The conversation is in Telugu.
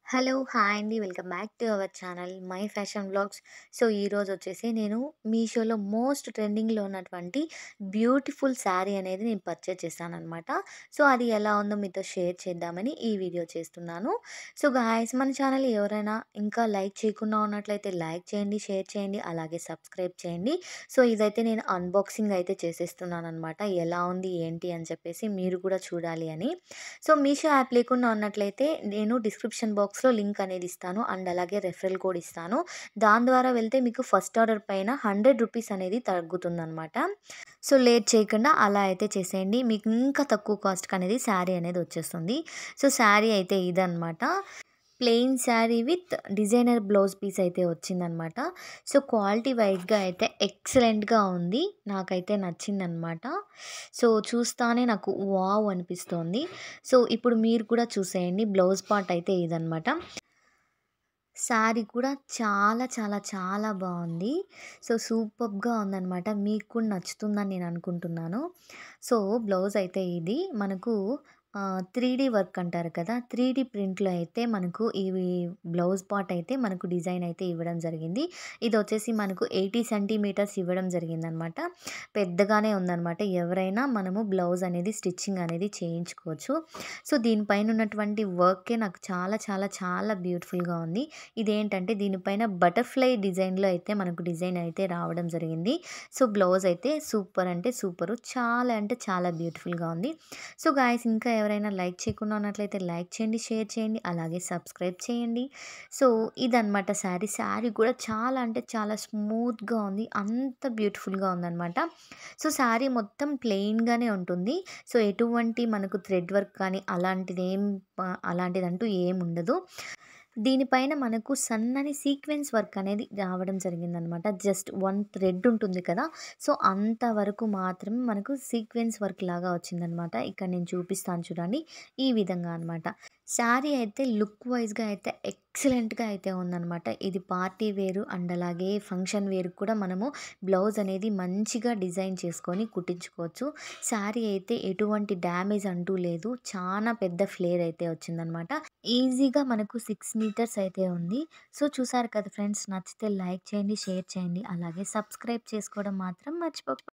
హలో! హాయ్ అండి. Welcome back to our channel my fashion vlogs. So, ఈరోజు వచ్చేసి నేను మీషోలో మోస్ట్ ట్రెండింగ్‌లో ఉన్నటువంటి బ్యూటిఫుల్ శారీ అనేది నేను పర్చేజ్ చేశాననమాట. సో, అది ఎలా ఉందో మీతో షేర్ చేద్దామని ఈ వీడియో చేస్తున్నాను. సో, గాయ్స్ మన ఛానల్ ఎవరైనా ఇంకా లైక్ చేయకుండా ఉన్నట్లయితే లైక్ చేయండి, షేర్ చేయండి, అలాగే సబ్స్క్రైబ్ చేయండి. సో, ఇదైతే నేను అన్బాక్సింగ్ అయితే చేసేస్తున్నాననమాట. ఎలా ఉంది, ఏంటి అని చెప్పేసి మీరు కూడా చూడాలి అని. సో, మీషో యాప్ లేకుండా ఉన్నట్లయితే నేను డిస్క్రిప్షన్ బాక్స్‌లో లింక్ అనేది ఇస్తాను. అండ్ అలాగే రెఫరల్ కోడ్ ఇస్తాను. దాని ద్వారా వెళ్తే మీకు ఫస్ట్ ఆర్డర్ పైన రూ. 100 అనేది తగ్గుతుందనమాట. సో, లేట్ చేయకుండా అలా అయితే చేసేయండి. మీకు ఇంకా తక్కువ కాస్ట్‌కి అనేది శారీ అనేది వచ్చేస్తుంది. సో, శారీ అయితే ఇదనమాట. Plain sari with designer blouse piece అయితే వచ్చిందనమాట. సో, క్వాలిటీ వైస్‌గా అయితే ఎక్సలెంట్‌గా ఉంది. నాకైతే నచ్చిందనమాట. సో, చూస్తానే నాకు వావ్ అనిపిస్తోంది. సో, ఇప్పుడు మీరు కూడా చూసేయండి. బ్లౌజ్ పార్ట్ అయితే ఇదనమాట. శారీ కూడా చాలా చాలా చాలా బావుంది. సో, సూపర్బ్‌గా ఉందనమాట. మీకు కూడా నచ్చుతుందని నేను అనుకుంటున్నాను. సో, బ్లౌజ్ అయితే ఇది మనకు ఆహ్, 3డీ వర్క్ అంటారు కదా! 3డీ ప్రింట్‌లో అయితే మనకు ఇవి బ్లౌజ్ పార్ట్ అయితే మనకు డిజైన్ అయితే ఇవ్వడం జరిగింది. ఇదొచ్చేసి మనకు 80 సెంటీమీటర్స్ ఇవ్వడం జరిగిందనమాట. పెద్దగానే ఉందనమాట. ఎవరైనా మనము బ్లౌజ్ అనేది స్టిచ్చింగ్ అనేది చేయించుకోవచ్చు. సో, దీనిపైన ఉన్నటువంటి వర్కే నాకు చాలా చాలా చాలా బ్యూటిఫుల్‌గా ఉంది. ఇదేంటంటే దీనిపైన బటర్‌ఫ్లై డిజైన్‌లో అయితే మనకు డిజైన్ అయితే రావడం జరిగింది. సో, బ్లౌజ్ అయితే సూపర్ అంటే సూపరు. చాలా అంటే చాలా బ్యూటిఫుల్‌గా ఉంది. సో, గాయ్స్ ఇంకా ఎవరైనా లైక్ చేయకుండా ఉన్నట్లయితే లైక్ చేయండి, షేర్ చేయండి, అలాగే సబ్స్క్రైబ్ చేయండి. సో, ఇదనమాట శారీ. శారీ కూడా చాలా అంటే చాలా స్మూత్‌గా ఉంది. అంత బ్యూటిఫుల్‌గా ఉందనమాట. సో, శారీ మొత్తం ప్లెయిన్‌గానే ఉంటుంది. సో, ఎటువంటి మనకు థ్రెడ్ వర్క్ కానీ అలాంటిదేం ప అలాంటిదంటూ ఏముండదు. దీనిపైన మనకు సన్నని సీక్వెన్స్ వర్క్ అనేది రావడం జరిగిందనమాట. జస్ట్ 1 థ్రెడ్ ఉంటుంది కదా! సో, అంతవరకు మాత్రమే మనకు సీక్వెన్స్ వర్క్ లాగా వచ్చిందనమాట. ఇక్కడ నేను చూపిస్తాను చూడండి. ఈ విధంగా అనమాట. శారీ అయితే లుక్ వైస్‌గా అయితే ఎక్సలెంట్‌గా అయితే ఉందనమాట. ఇది పార్టీ వేర్ అండ్ అలాగే ఫంక్షన్ వేర్‌కి కూడా మనము బ్లౌజ్ అనేది మంచిగా డిజైన్ చేసుకొని కుట్టించుకోవచ్చు. శారీ అయితే ఎటువంటి డ్యామేజ్ అంటూ లేదు. చానా పెద్ద ఫ్లేర్ అయితే వచ్చిందనమాట. ఈజీగా మనకు 6 మీటర్స్ అయితే ఉంది. సో, చూసారు కదా ఫ్రెండ్స్ నచ్చితే లైక్ చేయండి, షేర్ చేయండి, అలాగే సబ్స్క్రైబ్ చేసుకోవడం మాత్రం మర్చిపోక